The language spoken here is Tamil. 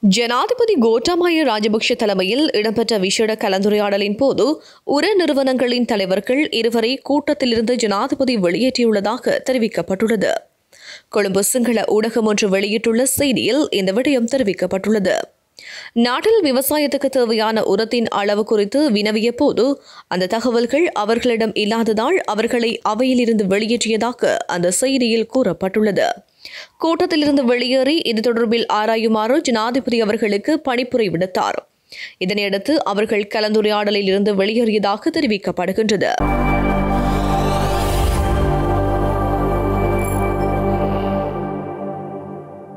ஜனாதிபதி கோட்டாபாய ராஜபக்ஷ தலைமையில் இடம்பெற்ற விசேட கலந்துரையாடலின் போது உர நிறுவனங்களின் தலைவர்கள் இருவரை கூட்டத்திலிருந்து ஜனாதிபதி வெளியேற்றியுள்ளதாக தெரிவிக்கப்பட்டுள்ளது கொழும்பு சிங்கள ஊடகம் ஒன்று வெளியிட்டுள்ள செய்தியில் இந்த விடயம் தெரிவிக்கப்பட்டுள்ளது நாட்டில் விவசாயத்துக்கு தேவையான உரத்தின் அளவு குறித்து வினவிய போது அந்த தகவல்கள் அவர்களிடம் இல்லாததால் அவர்களை அவையிலிருந்து வெளியேற்றியதாக அந்த செய்தியில் கூறப்பட்டுள்ளது கூட்டத்திலிருந்து வெளியேறி இது தொடர்பில் ஆராயுமாறு ஜனாதிபதி அவர்களுக்கு பணிப்புரை விடுத்தார் இதனையடுத்து அவர்கள் கலந்துரையாடலில் இருந்து வெளியேறியதாக தெரிவிக்கப்படுகின்றது